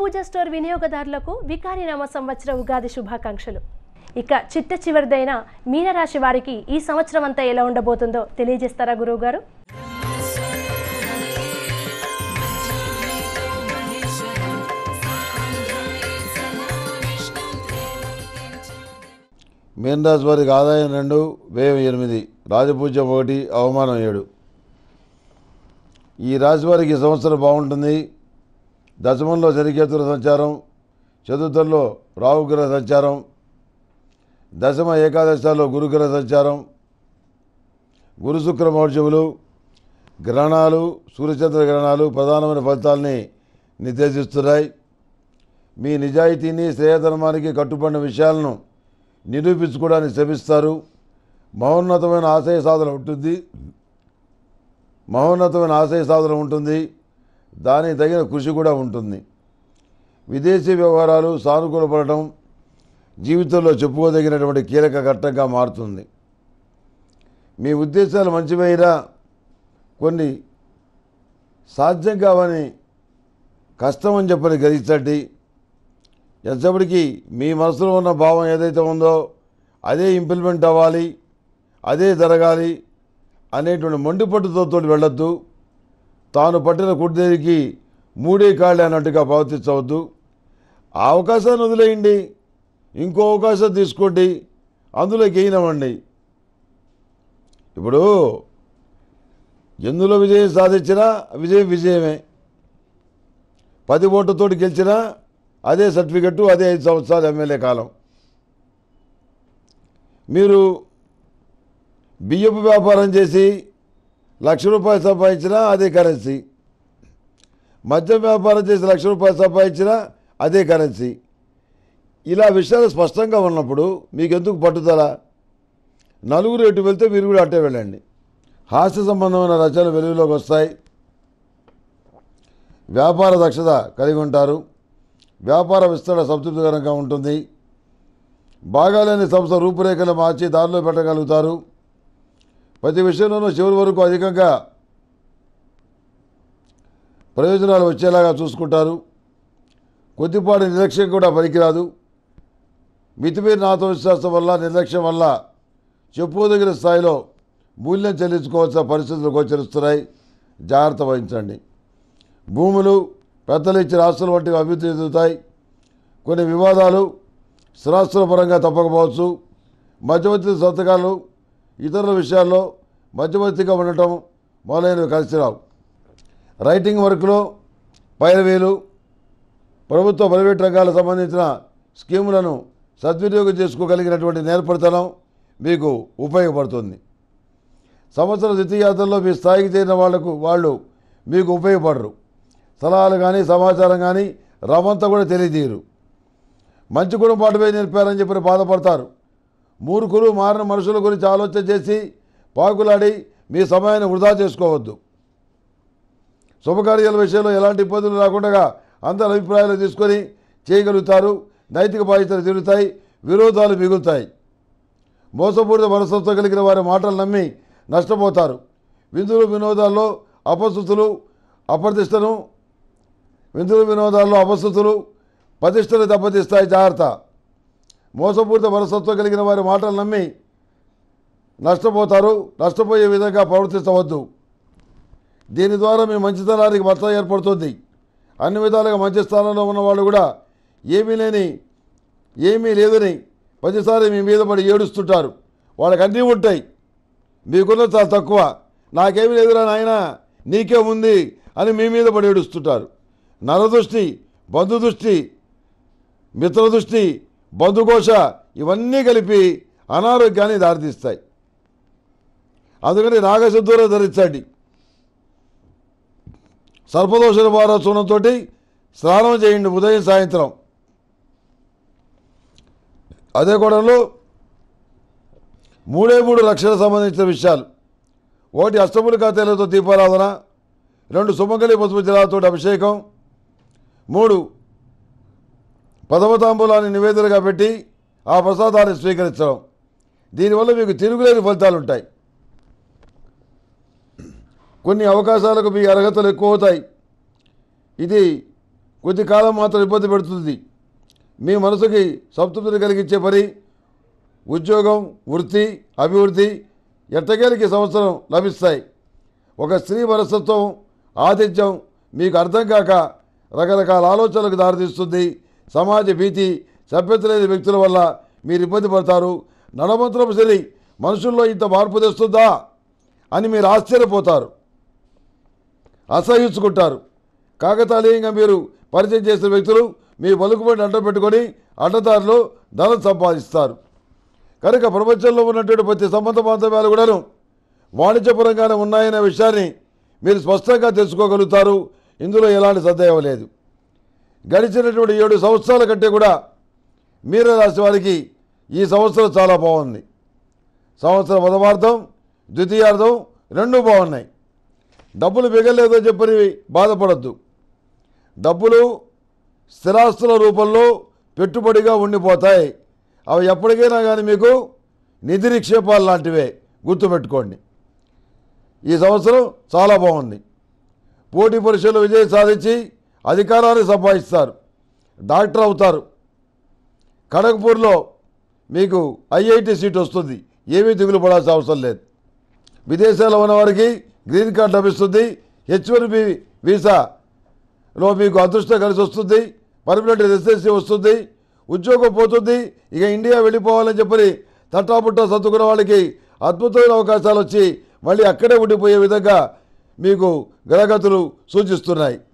పూజ store వినియోగదారులకు వికారినామ సంవత్సర ఉగాది శుభాకాంక్షలు ఇక చిట్ట చివరిదైన మీనరాశి వారికి ఈ సంవత్సరం అంతా ఎలా ఉండబోతుందో తెలియజేస్తారా గురువు గారు మీనరాశి వారికి ఆదాయం రెండు వ్యయం ఎనిమిది రాజపూజ్యం ఒకటి అవమానం ఏడు ఈ రాశి వారికి ఈ సంవత్సరం బాగుంటుంది దశమంలో శనికేతుల సంచారం చతుర్థంలో రాహుగ్రహ సంచారం దశమ ఏకాదశాల్లో గురుగ్రహ సంచారం గురు శుక్ర మహోత్సవులు గ్రహణాలు సూర్యచంద్ర గ్రహణాలు ప్రధానమైన ఫలితాల్ని నిర్దేశిస్తున్నాయి మీ నిజాయితీని శ్రేయధర్మానికి కట్టుబడిన విషయాలను నిరూపించుకోవడానికి శ్రమిస్తారు మహోన్నతమైన ఆశయ సాధన ఉంటుంది మహోన్నతమైన ఆశయ సాధన ఉంటుంది దానికి తగిన కృషి కూడా ఉంటుంది విదేశీ వ్యవహారాలు సానుకూలపడటం జీవితంలో చెప్పుకోదగినటువంటి కీలక ఘట్టంగా మారుతుంది మీ ఉద్దేశాలు మంచివైనా కొన్ని సాధ్యం కావని కష్టం అని చెప్పని గ్రహించండి ఎంతసేపటికి మీ మనసులో ఉన్న భావం ఏదైతే ఉందో అదే ఇంప్లిమెంట్ అవ్వాలి అదే జరగాలి అనేటువంటి మొండి పట్టుతో తోటి వెళ్ళొద్దు తాను పట్టిన కుడిదేరికి మూడే కాళ్ళే అన్నట్టుగా ప్రవర్తించవద్దు ఆ అవకాశాన్ని వదిలేయండి ఇంకో అవకాశం తీసుకోండి అందులోకి అయినవ్వండి ఇప్పుడు ఎందులో విజయం సాధించినా విజయం విజయమే పది ఓట్లతోటి గెలిచినా అదే సర్టిఫికెట్టు అదే ఐదు సంవత్సరాలు ఎమ్మెల్యే కాలం మీరు బియ్యపు వ్యాపారం చేసి లక్ష రూపాయలు సంపాదించినా అదే కరెన్సీ మద్యం వ్యాపారం చేసి లక్ష రూపాయలు సంపాదించినా అదే కరెన్సీ ఇలా విషయాలు స్పష్టంగా ఉన్నప్పుడు మీకు ఎందుకు పట్టుదల నలుగురు ఎటు వెళ్తే మీరు కూడా అట్టే వెళ్ళండి హాస్య సంబంధమైన రచనలు వెలుగులోకి వస్తాయి వ్యాపార దక్షత కలిగి ఉంటారు వ్యాపార విస్తరణ సంతృప్తికరంగా ఉంటుంది బాగాలేని సంస్థ రూపురేఖలు మార్చి దారిలో పెట్టగలుగుతారు ప్రతి విషయంలోనూ చివరి వరకు అధికంగా ప్రయోజనాలు వచ్చేలాగా చూసుకుంటారు కొద్దిపాటి నిర్లక్ష్యం కూడా పనికిరాదు మితిమీరిన ఆత్మవిశ్వాసం వల్ల నిర్లక్ష్యం వల్ల చెప్పుకోదగిన స్థాయిలో మూల్యం చెల్లించుకోవాల్సిన పరిస్థితులు గోచరిస్తున్నాయి జాగ్రత్త వహించండి భూములు పెద్దలు ఇచ్చిన ఆస్తులు వంటివి అభివృద్ధి చెందుతాయి కొన్ని వివాదాలు స్థిరాస్తుల పరంగా తప్పకపోవచ్చు మధ్యవర్తి సంతకాలు ఇతరుల విషయాల్లో మధ్యవర్తిగా ఉండటం మొదలైనవి కలిసి రావు రైటింగ్ వర్క్లో పైరవీలు ప్రభుత్వ ప్రైవేట్ రంగాలకు సంబంధించిన స్కీములను సద్వినియోగం చేసుకోగలిగినటువంటి నేర్పరితనం మీకు ఉపయోగపడుతుంది సంవత్సర ద్వితీయార్థంలో మీ స్థాయికి చేరిన వాళ్లకు వాళ్ళు మీకు ఉపయోగపడరు సలహాలు కానీ సమాచారం కానీ రవంతా కూడా తెలియజేయరు మంచి గుణపాఠమే నేర్పారని చెప్పి బాధపడతారు మూర్ఖులు మారిన మనుషుల గురించి ఆలోచన చేసి పాకులాడి మీ సమయాన్ని వృధా చేసుకోవద్దు శుభకార్యాల విషయంలో ఎలాంటి ఇబ్బందులు రాకుండా అందరి అభిప్రాయాలు తీసుకొని చేయగలుగుతారు నైతిక బాధ్యతలు తిరుగుతాయి విరోధాలు మిగులుతాయి మోసపూరిత మనస్తత్వం కలిగిన వారి మాటలు నమ్మి నష్టపోతారు విందులు వినోదాల్లో అపస్థుతులు అప్రతిష్టను విందులు వినోదాల్లో అపస్థుతులు ప్రతిష్టను దెబ్బతీస్తాయి జాగ్రత్త మోసపూరిత మనస్తత్వం కలిగిన వారి మాటలు నమ్మి నష్టపోతారు నష్టపోయే విధంగా ప్రవర్తించవద్దు దీని ద్వారా మీ మంచితనానికి మచ్చ ఏర్పడుతుంది అన్ని విధాలుగా మంచి స్థానంలో ఉన్నవాళ్ళు కూడా ఏమీ లేని ఏమీ లేదని ప్రతిసారి మీ మీద పడి ఏడుస్తుంటారు వాళ్ళకి అన్నీ ఉంటాయి మీకున్న చాలా తక్కువ నాకేమీ లేదురా నాయన నీకే ఉంది అని మీ మీద పడి ఏడుస్తుంటారు నరదృష్టి బంధుదృష్టి మిత్రదృష్టి బంధుకోశ ఇవన్నీ కలిపి అనారోగ్యాన్ని దారితీస్తాయి అందుకని నాగసిద్ధూరం ధరించండి సర్పదోషణ వారోత్సవంతో స్నానం చేయండి ఉదయం సాయంత్రం అదే కూడంలో మూడే మూడు లక్షలకు సంబంధించిన విషయాలు ఒకటి అష్టములు ఖాతాలతో దీపారాధన రెండు సుమంగళి పసుపు జలాలతో అభిషేకం మూడు పదవతాంబూలాన్ని నివేదనగా పెట్టి ఆ ప్రసాదాన్ని స్వీకరించడం దీనివల్ల మీకు తిరుగులేని ఫలితాలు ఉంటాయి కొన్ని అవకాశాలకు మీ అర్హతలు ఎక్కువ అవుతాయి ఇది కొద్ది కాలం మాత్రం ఇబ్బంది పెడుతుంది మీ మనసుకి సంతృప్తిని కలిగించే పని ఉద్యోగం వృత్తి అభివృద్ధి ఎట్టకేలకి సంవత్సరం లభిస్తాయి ఒక స్త్రీ మనస్తత్వం ఆతిథ్యం మీకు అర్థం కాక రకరకాల ఆలోచనలకు దారితీస్తుంది సమాజ భీతి సభ్యత లేని వ్యక్తుల వల్ల మీరు ఇబ్బంది పడతారు నడమంత్రపు శని మనుషుల్లో ఇంత మార్పు తెస్తుందా అని మీరు ఆశ్చర్యపోతారు అసహించుకుంటారు కాకతాళీయంగా మీరు పరిచయం చేసిన వ్యక్తులు మీ పలుకుబడి అడ్డం పెట్టుకొని అడ్డదారిలో ధనం సంపాదిస్తారు కనుక ప్రపంచంలో ఉన్నటువంటి ప్రతి సంబంధ బాంధవ్యాలు కూడాను వాణిజ్యపరంగానే ఉన్నాయనే విషయాన్ని మీరు స్పష్టంగా తెలుసుకోగలుగుతారు ఇందులో ఎలాంటి సందేహం లేదు గడిచినటువంటి ఏడు సంవత్సరాల కంటే కూడా మీనరాశి వారికి ఈ సంవత్సరం చాలా బాగుంది సంవత్సరం మొదమార్థం ద్వితీయార్థం రెండూ బాగున్నాయి డబ్బులు మిగలేదో చెప్పని బాధపడద్దు డబ్బులు స్థిరాస్తుల రూపంలో పెట్టుబడిగా ఉండిపోతాయి అవి ఎప్పటికైనా కానీ మీకు నిధి నిక్షేపాలు లాంటివే గుర్తుపెట్టుకోండి ఈ సంవత్సరం చాలా బాగుంది పోటీ పరీక్షల్లో విజయం సాధించి అధికారాన్ని సంపాదిస్తారు డాక్టర్ అవుతారు ఖడగ్పూర్లో మీకు ఐఐటి సీట్ వస్తుంది ఏమీ దిగులు పడాల్సిన అవసరం లేదు విదేశాల్లో ఉన్న వారికి గ్రీన్ కార్డ్ లభిస్తుంది హెచ్ వన్ బి వీసాలో మీకు అదృష్టం కలిసి వస్తుంది పర్మనెంట్ రెసిడెన్సీ వస్తుంది ఉద్యోగం పోతుంది ఇక ఇండియా వెళ్ళిపోవాలని చెప్పని తట్టాపుట్టా సర్దుకున్న వాళ్ళకి అద్భుతమైన అవకాశాలు వచ్చి మళ్ళీ అక్కడే ఉండిపోయే విధంగా మీకు గ్రహగతులు సూచిస్తున్నాయి